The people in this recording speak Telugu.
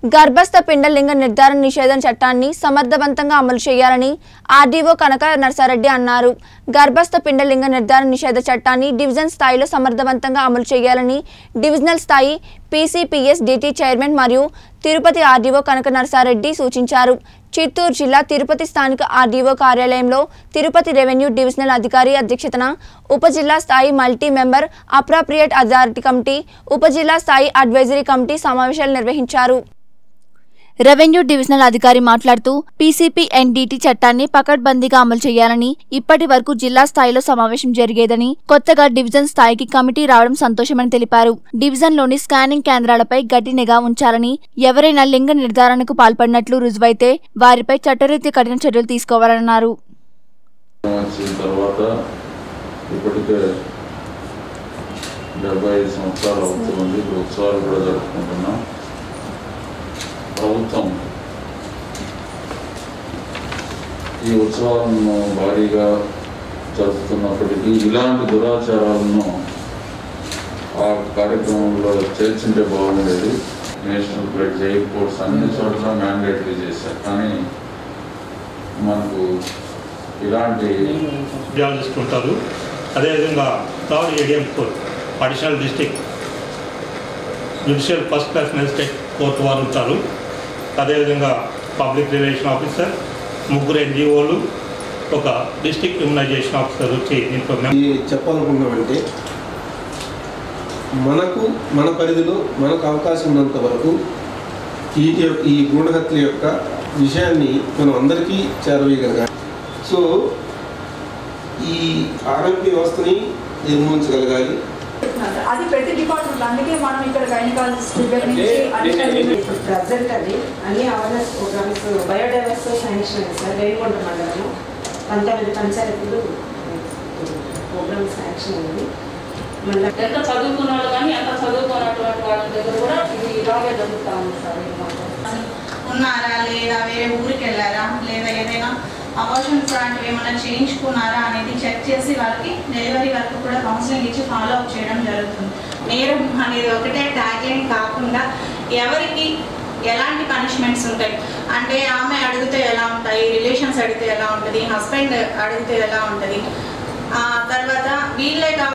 గర్భస్థ పిండ లింగ నిర్ధారణ నిషేధం చట్టాన్ని సమర్థవంతంగా అమలు చేయాలని ఆర్డీఓ కనక నర్సారెడ్డి అన్నారు గర్భస్థ పిండ లింగ నిర్ధారణ నిషేధ చట్టాన్ని డివిజన్ స్థాయిలో సమర్థవంతంగా అమలు చేయాలని డివిజనల్ స్థాయి పీసీపీఎస్ డిటి చైర్మన్ మరియు తిరుపతి ఆర్డీఓ కనక నర్సారెడ్డి సూచించారు చిత్తూరు జిల్లా తిరుపతి స్థానిక ఆర్డీఓ కార్యాలయంలో తిరుపతి రెవెన్యూ డివిజనల్ అధికారి అధ్యక్షతన ఉప జిల్లా స్థాయి multi member appropriate authority committee ఉప జిల్లా స్థాయి అడ్వైజరీ కమిటీ సమావేశాలు నిర్వహించారు రెవెన్యూ డివిజనల్ అధికారి మాట్లాడుతూ పీసీపీ ఎన్డీటీ చట్టాన్ని పకడ్బందీగా అమలు చేయాలని ఇప్పటి వరకు జిల్లా స్థాయిలో సమావేశం జరిగేదని కొత్తగా డివిజన్ స్థాయికి కమిటీ రావడం సంతోషమని తెలిపారు డివిజన్లోని స్కానింగ్ కేంద్రాలపై గట్టి నిఘా ఉంచాలని ఎవరైనా లింగ నిర్ధారణకు పాల్పడినట్లు రుజువైతే వారిపై చట్టరీత్యా కఠిన చర్యలు తీసుకోవాలన్నారు వచ్చిన తర్వాత ఇప్పటికే డెబ్బై ఐదు సంవత్సరాలు అవుతుంది ఇప్పుడు ఉత్సవాలు కూడా జరుపుకుంటున్నాం ప్రభుత్వం ఈ ఉత్సవాలను భారీగా జరుపుతున్నప్పటికీ ఇలాంటి దురాచారాలను ఆ కార్యక్రమంలో చేర్చుంటే బాగుండేది నేషనల్ బ్లడ్ ఎయిర్పోర్ట్స్ అన్ని చోట్ల మ్యాండేటరీ చేశారు కానీ మనకు ఇలాంటి ఉద్యోగాలు తీసుకుంటారు అదేవిధంగా third ADM court additional district judicial first class magistrate court వారు ఉంటారు అదేవిధంగా పబ్లిక్ రిలేషన్ ఆఫీసర్ ముగ్గురు ఎన్జిఓలు ఒక డిస్టిక్ ఇమ్యునైజేషన్ ఆఫీసర్ వచ్చి దీంట్లో మెం- ఈ చెప్పాలనుకున్నామంటే మనకు మన పరిధిలో మనకు అవకాశం ఉన్నంత వరకు ఈ ఈ భ్రూణ హత్య యొక్క విషయాన్ని మనం అందరికీ చేరవేయగలగాలి సో ఈ ఆరోగ్య వ్యవస్థని నిర్మూలించగలగాలి అది ప్రతి డిపార్ట్మెంట్ అందుకే మనం ఇక్కడ గైనకాలజిస్ట్ దగ్గర నుంచి అన్ని ప్రజెంట్ అది అన్ని awareness programmes biodiverse sanction sir Renikonda మండలము పంతొమ్మిది పంచాయతీలు ప్రోగ్రామ్ శాంక్షన్ ఉంది మళ్ళీ ఎంత చదువుకున్న వాళ్ళు కానీ ఎంత చదువుకున్నటువంటి వాళ్ళ దగ్గర కూడా ఇది ఇలాగే జరుగుతూ ఉంది సార్ ఇది మాకు. ఉన్నారా లేదా వేరే ఊరికి వెళ్ళారా లేదా ఏదైనా అబార్షన్స్ లాంటివి ఏమైనా చేయించుకున్నారా అనేది చెక్ చేసి వాళ్ళకి డెలివరీ వరకు కూడా కౌన్సిలింగ్ ఇచ్చి ఫాలో అప్ చేయడం జరుగుతుంది నేరం అనేది ఒకటే ట్యాగ్లైన్ కాకుండా ఎవరికి ఎలాంటి పనిష్మెంట్స్ ఉంటాయి అంటే ఆమె అడిగితే ఎలా ఉంటాయి రిలేషన్స్ అడిగితే ఎలా ఉంటుంది హస్బెండ్ అడిగితే ఎలా ఉంటుంది ఆ తర్వాత వీళ్ళే కాకుండా